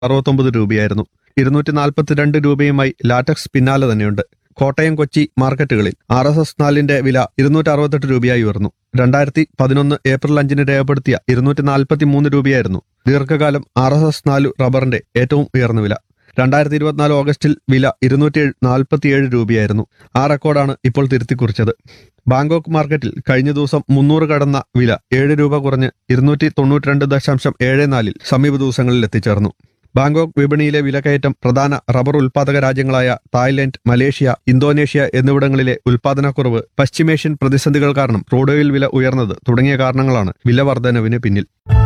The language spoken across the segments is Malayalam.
അറുപത്തൊമ്പത് രൂപയായിരുന്നു ഇരുന്നൂറ്റി നാൽപ്പത്തിരണ്ട് രൂപയുമായി ലാറ്റക്സ് പിന്നാലെ തന്നെയുണ്ട് കോട്ടയം കൊച്ചി മാർക്കറ്റുകളിൽ ആർ എസ് എസ് നാലിന്റെ വില ഇരുന്നൂറ്റി അറുപത്തെട്ട് രൂപയായി ഉയർന്നു രണ്ടായിരത്തി പതിനൊന്ന് ഏപ്രിൽ അഞ്ചിന് രേഖപ്പെടുത്തിയ ഇരുന്നൂറ്റി നാൽപ്പത്തി മൂന്ന് രൂപയായിരുന്നു ദീർഘകാലം ആർ എസ് എസ് നാല് റബ്ബറിന്റെ ഏറ്റവും ഉയർന്ന വില രണ്ടായിരത്തി ഇരുപത്തിനാല് ഓഗസ്റ്റിൽ വില ഇരുന്നൂറ്റി നാൽപ്പത്തിയേഴ് രൂപയായിരുന്നു ആ റെക്കോർഡാണ് ഇപ്പോൾ തിരുത്തിക്കുറിച്ചത് ബാങ്കോക്ക് മാർക്കറ്റിൽ കഴിഞ്ഞ ദിവസം മുന്നൂറ് കടന്ന വില ഏഴ് രൂപ കുറഞ്ഞ് ഇരുന്നൂറ്റി തൊണ്ണൂറ്റിരണ്ട് ദശാംശം ഏഴ് നാലിൽ സമീപ ദിവസങ്ങളിൽ എത്തിച്ചേർന്നു ബാങ്കോക്ക് വിപണിയിലെ വിലക്കയറ്റം പ്രധാന റബ്ബർ ഉൽപ്പാദക രാജ്യങ്ങളായ തായ്ലൻഡ് മലേഷ്യ ഇന്തോനേഷ്യ എന്നിവിടങ്ങളിലെ ഉൽപ്പാദനക്കുറവ് പശ്ചിമേഷ്യൻ പ്രതിസന്ധികൾ കാരണം ക്രൂഡ് ഓയിൽ വില ഉയർന്നത് തുടങ്ങിയ കാരണങ്ങളാണ് വില വർധനവിന് പിന്നിൽ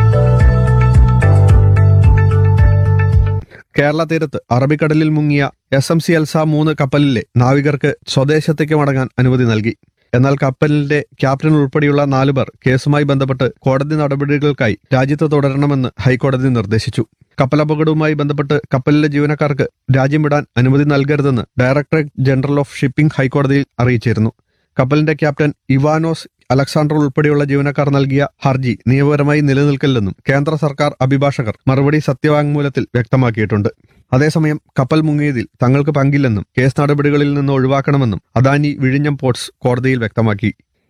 കേരള തീരത്ത് അറബിക്കടലിൽ മുങ്ങിയ എസ് എം സി എൽസ മൂന്ന് കപ്പലിലെ നാവികർക്ക് സ്വദേശത്തേക്ക് മടങ്ങാൻ അനുമതി നൽകി എന്നാൽ കപ്പലിന്റെ ക്യാപ്റ്റൻ ഉൾപ്പെടെയുള്ള നാലുപേർ കേസുമായി ബന്ധപ്പെട്ട് കോടതി നടപടികൾക്കായി രാജ്യത്ത് തുടരണമെന്ന് ഹൈക്കോടതി നിർദ്ദേശിച്ചു കപ്പലപകടവുമായി ബന്ധപ്പെട്ട് കപ്പലിലെ ജീവനക്കാർക്ക് രാജ്യം വിടാൻ അനുമതി നൽകരുതെന്ന് ഡയറക്ടറേറ്റ് ജനറൽ ഓഫ് ഷിപ്പിംഗ് ഹൈക്കോടതിയിൽ അറിയിച്ചിരുന്നു കപ്പലിന്റെ ക്യാപ്റ്റൻ ഇവാനോസ് അലക്സാണ്ടർ ഉൾപ്പെടെയുള്ള ജീവനക്കാർ നൽകിയ ഹർജി നിയമപരമായി നിലനിൽക്കില്ലെന്നും കേന്ദ്ര സർക്കാർ അഭിഭാഷകർ മറുപടി സത്യവാങ്മൂലത്തിൽ വ്യക്തമാക്കിയിട്ടുണ്ട് അതേസമയം കപ്പൽ മുങ്ങിയതിൽ തങ്ങൾക്ക് പങ്കില്ലെന്നും കേസ് നടപടികളിൽ നിന്ന് ഒഴിവാക്കണമെന്നും അദാനി വിഴിഞ്ഞം പോർട്സ് കോടതിയിൽ വ്യക്തമാക്കി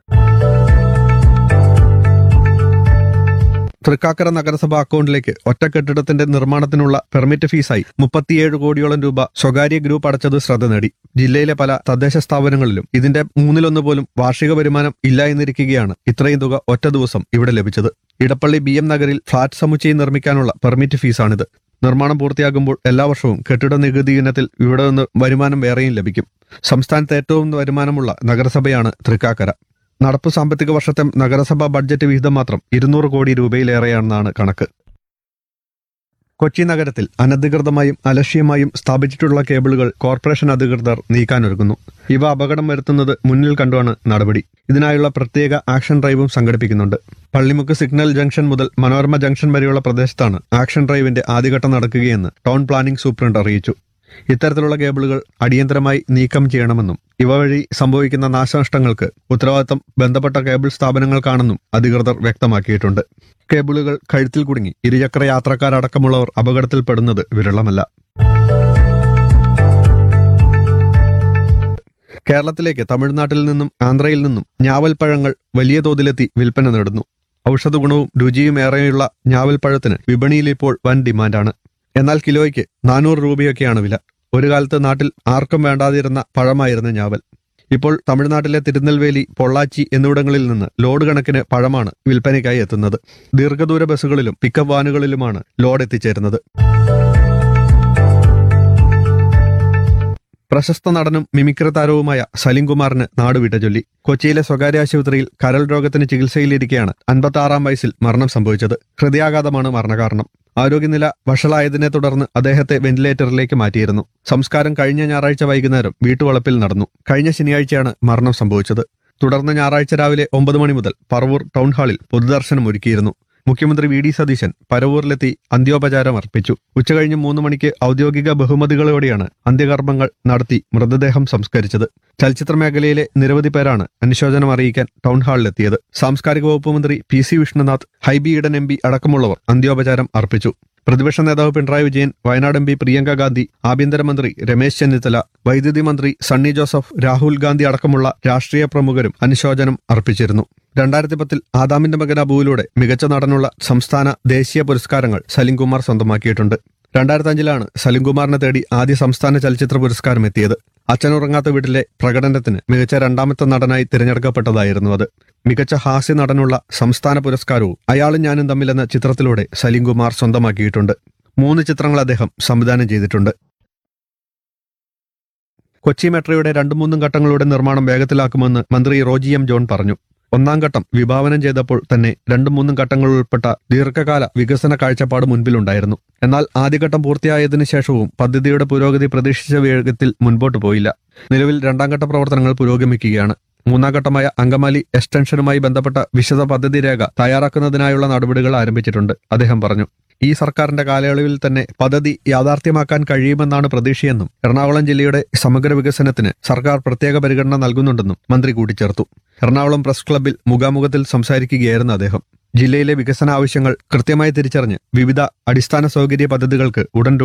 തൃക്കാക്കര നഗരസഭ അക്കൗണ്ടിലേക്ക് ഒറ്റ കെട്ടിടത്തിന്റെ നിർമ്മാണത്തിനുള്ള പെർമിറ്റ് ഫീസായി മുപ്പത്തിയേഴ് കോടിയോളം രൂപ സ്വകാര്യ ഗ്രൂപ്പ് അടച്ചത് ശ്രദ്ധ നേടി ജില്ലയിലെ പല തദ്ദേശ സ്ഥാപനങ്ങളിലും ഇതിന്റെ മൂന്നിലൊന്ന് പോലും വാർഷിക വരുമാനം ഇല്ല എന്നിരിക്കുകയാണ് ഇത്രയും തുക ഒറ്റ ദിവസം ഇവിടെ ലഭിച്ചത് ഇടപ്പള്ളി ബി എം നഗറിൽ ഫ്ളാറ്റ് സമുച്ചയം നിർമ്മിക്കാനുള്ള പെർമിറ്റ് ഫീസാണിത് നിർമ്മാണം പൂർത്തിയാകുമ്പോൾ എല്ലാ വർഷവും കെട്ടിട നികുതി ഇനത്തിൽ ഇവിടെ നിന്ന് വരുമാനം വേറെയും ലഭിക്കും സംസ്ഥാനത്ത് ഏറ്റവും വരുമാനമുള്ള നഗരസഭയാണ് തൃക്കാക്കര നടപ്പ് സാമ്പത്തിക വർഷത്തെ നഗരസഭാ ബഡ്ജറ്റ് വിഹിതം മാത്രം ഇരുന്നൂറ് കോടി രൂപയിലേറെയാണെന്നാണ് കണക്ക് കൊച്ചി നഗരത്തിൽ അനധികൃതമായും അലക്ഷ്യമായും സ്ഥാപിച്ചിട്ടുള്ള കേബിളുകൾ കോർപ്പറേഷൻ അധികൃതർ നീക്കാനൊരുങ്ങുന്നു ഇവ അപകടം വരുത്തുന്നത് മുന്നിൽ കണ്ടുമാണ് നടപടി ഇതിനായുള്ള പ്രത്യേക ആക്ഷൻ ഡ്രൈവും സംഘടിപ്പിക്കുന്നുണ്ട് പള്ളിമുക്ക് സിഗ്നൽ ജംഗ്ഷൻ മുതൽ മനോരമ ജംഗ്ഷൻ വരെയുള്ള പ്രദേശത്താണ് ആക്ഷൻ ഡ്രൈവിന്റെ ആദ്യഘട്ടം നടക്കുകയെന്ന് ടൗൺ പ്ലാനിംഗ് സൂപ്രണ്ട് അറിയിച്ചു ഇത്തരത്തിലുള്ള കേബിളുകൾ അടിയന്തരമായി നീക്കം ചെയ്യണമെന്നും ഇവ വഴി സംഭവിക്കുന്ന നാശനഷ്ടങ്ങൾക്ക് ഉത്തരവാദിത്തം ബന്ധപ്പെട്ട കേബിൾ സ്ഥാപനങ്ങൾക്കാണെന്നും അധികൃതർ വ്യക്തമാക്കിയിട്ടുണ്ട് കേബിളുകൾ കഴുത്തിൽ കുടുങ്ങി ഇരുചക്ര യാത്രക്കാരടക്കമുള്ളവർ അപകടത്തിൽപ്പെടുന്നത് വിരളമല്ല കേരളത്തിലേക്ക് തമിഴ്നാട്ടിൽ നിന്നും ആന്ധ്രയിൽ നിന്നും ഞാവൽപ്പഴങ്ങൾ വലിയ തോതിലെത്തി വിൽപ്പന നേടുന്നു ഔഷധ ഗുണവും രുചിയും ഏറെയുള്ള ഞാവൽപ്പഴത്തിന് വിപണിയിൽ ഇപ്പോൾ വൻ ഡിമാൻഡാണ് എന്നാൽ കിലോയ്ക്ക് നാനൂറ് രൂപയൊക്കെയാണ് വില ഒരു കാലത്ത് നാട്ടിൽ ആർക്കും വേണ്ടാതിരുന്ന പഴമായിരുന്നു ഞാവൽ ഇപ്പോൾ തമിഴ്നാട്ടിലെ തിരുനെൽവേലി പൊള്ളാച്ചി എന്നിവിടങ്ങളിൽ നിന്ന് ലോഡ് കണക്കിന് പഴമാണ് വിൽപ്പനയ്ക്കായി എത്തുന്നത് ദീർഘദൂര ബസ്സുകളിലും പിക്കപ്പ് വാനുകളിലുമാണ് ലോഡ് എത്തിച്ചേരുന്നത് പ്രശസ്ത നടനും മിമിക്രി താരവുമായ സലിംകുമാറിന് നാടുവിട്ട ചൊല്ലി കൊച്ചിയിലെ സ്വകാര്യ ആശുപത്രിയിൽ കരൾ രോഗത്തിന് ചികിത്സയിലിരിക്കെയാണ് അൻപത്തി ആറാം വയസ്സിൽ മരണം സംഭവിച്ചത് ഹൃദയാഘാതമാണ് മരണകാരണം ആരോഗ്യനില വഷളായതിനെ തുടർന്ന് അദ്ദേഹത്തെ വെന്റിലേറ്ററിലേക്ക് മാറ്റിയിരുന്നു സംസ്കാരം കഴിഞ്ഞ ഞായറാഴ്ച വൈകുന്നേരം വീട്ടുവളപ്പിൽ നടന്നു കഴിഞ്ഞ ശനിയാഴ്ചയാണ് മരണം സംഭവിച്ചത് തുടർന്ന് ഞായറാഴ്ച രാവിലെ ഒമ്പത് മണി മുതൽ പറവൂർ ടൗൺ ഹാളിൽ പൊതുദർശനം ഒരുക്കിയിരുന്നു മുഖ്യമന്ത്രി വി ഡി സതീശൻ പരവൂരിലെത്തി അന്ത്യോപചാരം അർപ്പിച്ചു ഉച്ചകഴിഞ്ഞ് മൂന്ന് മണിക്ക് ഔദ്യോഗിക ബഹുമതികളോടെയാണ് അന്ത്യകർമ്മങ്ങൾ നടത്തി മൃതദേഹം സംസ്കരിച്ചത് ചലച്ചിത്ര മേഖലയിലെ നിരവധി പേരാണ് അനുശോചനം അറിയിക്കാൻ ടൗൺ ഹാളിലെത്തിയത് സാംസ്കാരിക വകുപ്പ് മന്ത്രി P C Vishnunath Hibi Eden M P അടക്കമുള്ളവർ അന്ത്യോപചാരം അർപ്പിച്ചു പ്രതിപക്ഷ നേതാവ് പിണറായി വിജയൻ വയനാട് എം പി പ്രിയങ്ക ഗാന്ധി ആഭ്യന്തരമന്ത്രി രമേശ് ചെന്നിത്തല വൈദ്യുതി മന്ത്രി സണ്ണി ജോസഫ് രാഹുൽ ഗാന്ധി അടക്കമുള്ള രാഷ്ട്രീയ പ്രമുഖരും അനുശോചനം അർപ്പിച്ചിരുന്നു രണ്ടായിരത്തി പത്തിൽ ആദാമിന്റെ മകൻ അബുവിലൂടെ മികച്ച നടനുള്ള സംസ്ഥാന ദേശീയ പുരസ്കാരങ്ങൾ സലിംകുമാർ സ്വന്തമാക്കിയിട്ടുണ്ട് രണ്ടായിരത്തി അഞ്ചിലാണ് സലിംകുമാറിനെ തേടി ആദ്യ സംസ്ഥാന ചലച്ചിത്ര പുരസ്കാരം എത്തിയത് അച്ഛനുറങ്ങാത്ത വീട്ടിലെ പ്രകടനത്തിന് മികച്ച രണ്ടാമത്തെ നടനായി തിരഞ്ഞെടുക്കപ്പെട്ടതായിരുന്നു അത് മികച്ച ഹാസ്യ നടനുള്ള സംസ്ഥാന പുരസ്കാരവും അയാളും ഞാനും തമ്മിലെന്ന ചിത്രത്തിലൂടെ സലിംകുമാർ സ്വന്തമാക്കിയിട്ടുണ്ട് മൂന്ന് ചിത്രങ്ങൾ അദ്ദേഹം സംവിധാനം ചെയ്തിട്ടുണ്ട് കൊച്ചി മെട്രോയുടെ രണ്ടു മൂന്നും ഘട്ടങ്ങളുടെ നിർമ്മാണം വേഗത്തിലാക്കുമെന്ന് മന്ത്രി റോജി എം ജോൺ പറഞ്ഞു ഒന്നാം ഘട്ടം വിഭാവനം ചെയ്തപ്പോൾ തന്നെ രണ്ടും മൂന്നും ഘട്ടങ്ങൾ ഉൾപ്പെട്ട ദീർഘകാല വികസന കാഴ്ചപ്പാട് മുൻപിലുണ്ടായിരുന്നു എന്നാൽ ആദ്യഘട്ടം പൂർത്തിയായതിനു ശേഷവും പദ്ധതിയുടെ പുരോഗതി പ്രതീക്ഷിച്ച വേഗത്തിൽ മുൻപോട്ട് പോയില്ല നിലവിൽ രണ്ടാം ഘട്ട പ്രവർത്തനങ്ങൾ പുരോഗമിക്കുകയാണ് മൂന്നാം ഘട്ടമായ അങ്കമാലി എക്സ്റ്റൻഷനുമായി ബന്ധപ്പെട്ട വിശദ പദ്ധതി രേഖ തയ്യാറാക്കുന്നതിനായുള്ള നടപടികൾ ആരംഭിച്ചിട്ടുണ്ട് അദ്ദേഹം പറഞ്ഞു ഈ സർക്കാരിന്റെ കാലയളവിൽ തന്നെ പദ്ധതി യാഥാർത്ഥ്യമാക്കാൻ കഴിയുമെന്നാണ് പ്രതീക്ഷയെന്നും എറണാകുളം ജില്ലയുടെ സമഗ്ര വികസനത്തിന് സർക്കാർ പ്രത്യേക പരിഗണന നൽകുന്നുണ്ടെന്നും മന്ത്രി കൂട്ടിച്ചേർത്തു എറണാകുളം പ്രസ് ക്ലബ്ബിൽ മുഖാമുഖത്തിൽ സംസാരിക്കുകയായിരുന്നു അദ്ദേഹം ജില്ലയിലെ വികസന ആവശ്യങ്ങൾ കൃത്യമായി തിരിച്ചറിഞ്ഞ് വിവിധ അടിസ്ഥാന സൗകര്യ പദ്ധതികൾക്ക് ഉടൻ